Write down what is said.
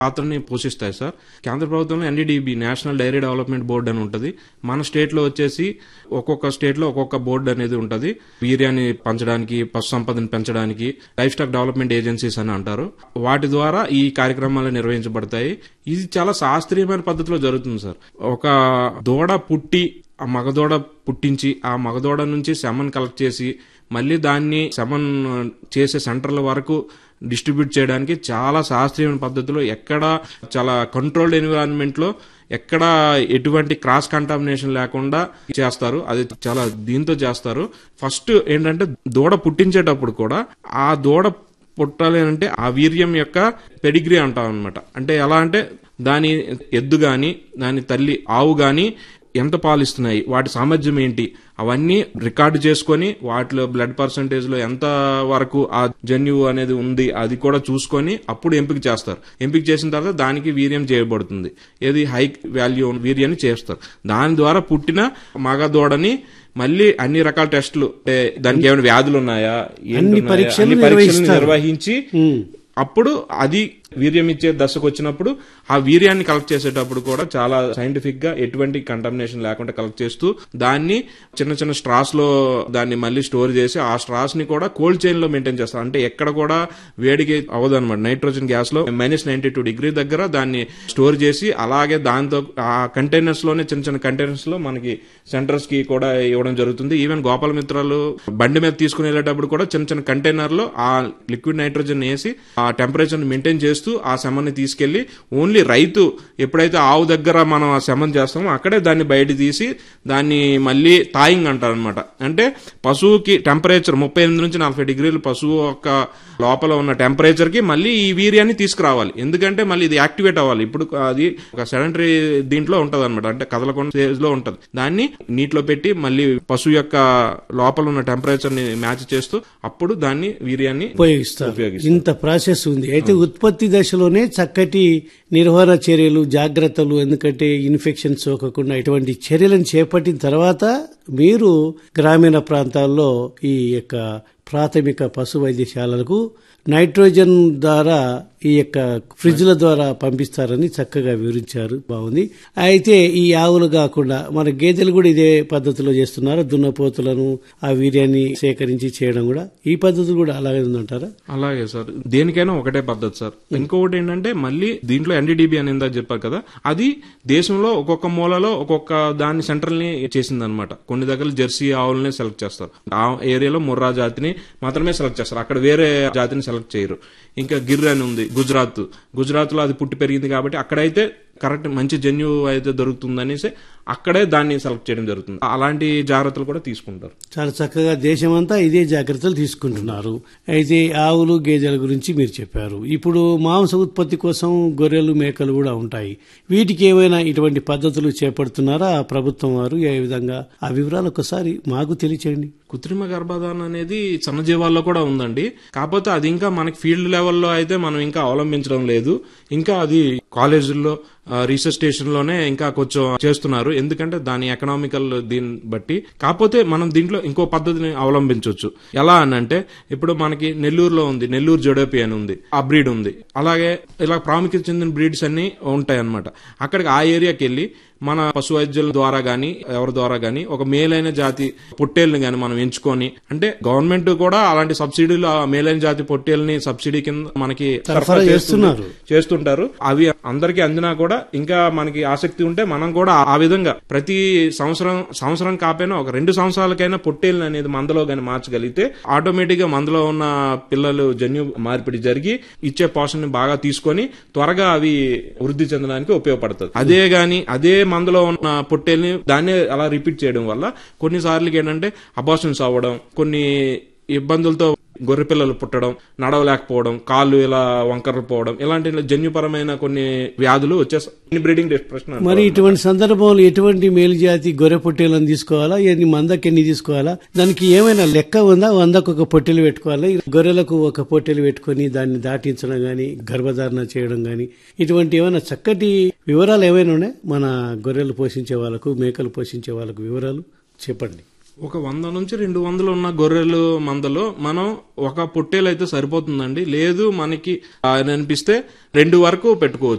పాత్రని పోషిస్తాయి సార్ కేంద్ర ప్రభుత్వంలో NDDB national dairy development board అని ఉంటుంది మన స్టేట్ లో వచ్చేసి ఒక్కొక్క స్టేట్ లో ఒక్కొక్క బోర్డు అనేది ఉంటుంది వీర్యాన్ని పెంచడానికి పశు సంపదను పెంచడానికి లైఫ్ స్టాక్ డెవలప్మెంట్ ఏజెన్సీస్ అని అంటారు వాటి ద్వారా ఈ కార్యక్రమాలు నిర్వహించబడతాయి ఇది చాలా శాస్త్రీయమైన పద్ధతిలో జరుగుతుంది సార్ ఒక దూడ పుట్టి ఆ మగదూడ పుట్టించి ఆ మగదూడ నుంచి సెమన్ కలెక్ట్ చేసి మళ్ళీ దాన్ని సెమన్ చేసే సెంటర్ల వరకు డిస్ట్రిబ్యూట్ చేయడానికి చాలా శాస్త్రీయమైన పద్ధతిలో ఎక్కడ చాలా కంట్రోల్డ్ ఎన్విరాన్మెంట్ లో ఎక్కడ ఎటువంటి క్రాస్ కంటామినేషన్ లేకుండా చేస్తారు అది చాలా దీంతో చేస్తారు ఫస్ట్ ఏంటంటే దూడ పుట్టించేటప్పుడు కూడా ఆ దూడ పుట్టాలి అంటే ఆ వీర్యం యొక్క పెడిగ్రీ అంటాం అనమాట అంటే ఎలా అంటే దాని ఎద్దు గాని దాని తల్లి ఆవు గాని ఎంత పాలిస్తున్నాయి వాటి సామర్థ్యం ఏంటి అవన్నీ రికార్డు చేసుకొని వాటిలో బ్లడ్ పర్సంటేజ్ లో ఎంత వరకు ఆ జన్యువు అనేది ఉంది అది కూడా చూసుకొని అప్పుడు ఎంపిక చేస్తారు ఎంపిక చేసిన తర్వాత దానికి వీర్యం చేయబడుతుంది ఏది హై వాల్యూ వీర్యాన్ని చేస్తారు దాని ద్వారా పుట్టిన మగ దూడని మళ్ళీ అన్ని రకాల టెస్టులు అంటే దానికి ఏమైనా వ్యాధులు ఉన్నాయా ఏంటి అన్ని ఉన్నాయా? పరీక్షలు అన్ని పరీక్షలు నిర్వహిస్తారు. నిర్వహించి అప్పుడు అది వీర్యం ఇచ్చే దశకు వచ్చినప్పుడు ఆ వీర్యాన్ని కలెక్ట్ చేసేటప్పుడు కూడా చాలా సైంటిఫిక్ గా ఎటువంటి కంటామినేషన్ లేకుండా కలెక్ట్ చేస్తూ దాన్ని చిన్న చిన్న స్ట్రాస్ లో దాన్ని మళ్ళీ స్టోర్ చేసి ఆ స్ట్రాస్ ని కూడా కోల్డ్ చైన్ లో మెయింటైన్ చేస్తారు అంటే ఎక్కడ కూడా వేడికి అవ్వదు అనమాట నైట్రోజన్ గ్యాస్ లో మైనస్ నైన్టీ టూ డిగ్రీ దగ్గర దాన్ని స్టోర్ చేసి అలాగే దాంతో ఆ కంటైనర్స్ లోనే చిన్న చిన్న కంటైనర్స్ లో మనకి సెంటర్స్ కి కూడా ఇవ్వడం జరుగుతుంది ఈవెన్ గోపాల మిత్రాలు బండి మీద తీసుకుని వెళ్ళేటప్పుడు కూడా చిన్న చిన్న కంటైనర్ లో ఆ లిక్విడ్ నైట్రోజన్ వేసి ఆ టెంపరేచర్ మెయింటైన్ చేస్తూ ఆ సెమన్ని తీసుకెళ్లి ఓన్లీ రైతు ఎప్పుడైతే ఆవు దగ్గర మనం ఆ సెమన్ చేస్తామో అక్కడే దాన్ని బయట తీసి దాన్ని మళ్ళీ తాయింగ్ అంటారు అనమాట అంటే పశువుకి టెంపరేచర్ ముప్పై ఎనిమిది నుంచి నలభై డిగ్రీలు పశువు యొక్క లోపల ఉన్న టెంపరేచర్ కి మళ్ళీ ఈ వీర్యాన్ని తీసుకురావాలి ఎందుకంటే మళ్ళీ ఇది యాక్టివేట్ అవ్వాలి ఇప్పుడు అది ఒక సెడెంటరీ దీంట్లో ఉంటది అనమాట అంటే కదలకుండా స్టేజ్ లో ఉంటది దాన్ని నీటిలో పెట్టి మళ్ళీ పశువు యొక్క లోపల ఉన్న టెంపరేచర్ ని మ్యాచ్ చేస్తూ అప్పుడు దాన్ని వీర్యాన్ని ఉపయోగిస్తారు ఉపయోగిస్తారు. ఇంత ప్రాసెస్ ఉంది అయితే ఉత్పత్తి దశలోనే చక్కటి నిర్వహణ చర్యలు జాగ్రత్తలు ఎందుకంటే ఇన్ఫెక్షన్ సోకకుండా ఇటువంటి చర్యలను చేపట్టిన తర్వాత మీరు గ్రామీణ ప్రాంతాల్లో ఈ యొక్క ప్రాథమిక పశు వైద్యశాలలకు నైట్రోజన్ ద్వారా ఈ యొక్క ఫ్రిడ్జ్ల ద్వారా పంపిస్తారని చక్కగా వివరించారు బాగుంది అయితే ఈ ఆవులు కాకుండా మన గేదెలు కూడా ఇదే పద్ధతిలో చేస్తున్నారు దున్నపోతులను ఆ వీర్యాన్ని సేకరించి చేయడం కూడా ఈ పద్ధతి కూడా అలాగే ఉందంటారా అలాగే సార్ దేనికైనా ఒకటే పద్ధతి సార్ ఇంకొకటి ఏంటంటే మళ్ళీ దీంట్లో ఎన్డీడీబీ అని ఇందాక చెప్పారు కదా అది దేశంలో ఒక్కొక్క మూలలో ఒక్కొక్క దాని సెంటర్ ని చేసింది అనమాట కొన్ని దగ్గర జెర్సీ ఆవులనే సెలెక్ట్ చేస్తారు ఆ ఏరియాలో ముర్రా జాతిని మాత్రమే సెలెక్ట్ చేస్తారు అక్కడ వేరే జాతిని సెలెక్ట్ చేయరు ఇంకా గిర్ అని ఉంది గుజరాత్ గుజరాత్ లో అది పుట్టి పెరిగింది కాబట్టి అక్కడైతే కరెక్ట్ మంచి జన్యు అయితే దొరుకుతుందనేసి అక్కడే దాన్ని సెలెక్ట్ చేయడం జరుగుతుంది అలాంటి జాగ్రత్తలు కూడా తీసుకుంటారు చాలా చక్కగా దేశమంతా ఇదే జాగ్రత్తలు తీసుకుంటున్నారు అయితే ఆవులు గేదెల గురించి మీరు చెప్పారు ఇప్పుడు మాంస ఉత్పత్తి కోసం గొర్రెలు మేకలు కూడా ఉంటాయి వీటికి ఏమైనా ఇటువంటి పద్ధతులు చేపడుతున్నారా ప్రభుత్వం వారు ఏ విధంగా ఆ వివరాలు ఒకసారి మాకు తెలియచేయండి కృత్రిమ గర్భధారణ అనేది సన్నజీవాల్లో కూడా ఉందండి కాకపోతే అది ఇంకా మనకి ఫీల్డ్ లెవెల్లో అయితే మనం ఇంకా అవలంబించడం లేదు ఇంకా అది కాలేజీల్లో రీసెర్చ్ స్టేషన్ లోనే ఇంకా కొంచెం చేస్తున్నారు ఎందుకంటే దాని ఎకనామికల్ దీన్ని బట్టి కాకపోతే మనం దీంట్లో ఇంకో పద్ధతిని అవలంబించవచ్చు ఎలా అని అంటే ఇప్పుడు మనకి నెల్లూరులో ఉంది నెల్లూరు జడోపి అని ఉంది ఆ బ్రీడ్ ఉంది అలాగే ఇలా ప్రాముఖ్యత చెందిన బ్రీడ్స్ అన్ని ఉంటాయి అన్నమాట అక్కడికి ఆ ఏరియాకి వెళ్ళి మన పశు వైద్యుల ద్వారా గాని ఎవరి ద్వారా గాని ఒక మేలైన జాతి పొట్టేళ్ళని గాని మనం ఎంచుకొని అంటే గవర్నమెంట్ కూడా అలాంటి సబ్సిడీలు ఆ మేలైన జాతి పొట్టేళ్ళని సబ్సిడీ కింద మనకి సరఫరా చేస్తున్నారు. చేస్తుంటారు అవి అందరికీ అందినా కూడా ఇంకా మనకి ఆసక్తి ఉంటే మనం కూడా ఆ విధంగా ప్రతి సంవత్సరం సంవత్సరం కాకపోయినా ఒక రెండు సంవత్సరాలకైనా పొట్టేళ్ళు అనేది మందలో గాని మార్చగలిగితే ఆటోమేటిక్ గా మందలో ఉన్న పిల్లలు జన్యు మార్పిడి జరిగి ఇచ్చే పోషణ బాగా తీసుకొని త్వరగా అవి వృద్ధి చెందడానికి ఉపయోగపడుతుంది అదే గాని అదే మందలో ఉన్న పొట్టేల్ని దాన్నే అలా రిపీట్ చేయడం వల్ల కొన్నిసార్లు ఏంటంటే అబార్షన్స్ అవ్వడం కొన్ని ఇబ్బందులతో గొర్రె పిల్లలు పుట్టడం నడవలేకపోవడం కాళ్ళు ఇలా వంకరలు పోవడం ఇలాంటి జన్యుపరమైన కొన్ని వ్యాధులు వచ్చేస్తాయి బ్రీడింగ్ డిప్రెషన్ మరి ఇటువంటి సందర్భంలో ఎటువంటి మేలుజాతి గొర్రె పొట్టేలను తీసుకోవాలా ఎన్ని మందకి ఎన్ని తీసుకోవాలా దానికి ఏమైనా లెక్క ఉందా వందకు ఒక పొట్టెలు పెట్టుకోవాలా ఈ గొర్రెలకు ఒక పొట్టెలు పెట్టుకొని దాన్ని దాటించడం గాని గర్భధారణ చేయడం గాని ఇటువంటి ఏమైనా చక్కటి వివరాలు ఏమైనా ఉన్నాయి మన గొర్రెలు పోషించే వాళ్ళకు మేకలు పోషించే వాళ్ళకు వివరాలు చెప్పండి ఒక వంద నుంచి రెండు వందలు ఉన్న గొర్రెలు మందలో మనం ఒక పొట్టేలు అయితే సరిపోతుందండి లేదు మనకి అని అనిపిస్తే రెండు వరకు పెట్టుకోవచ్చు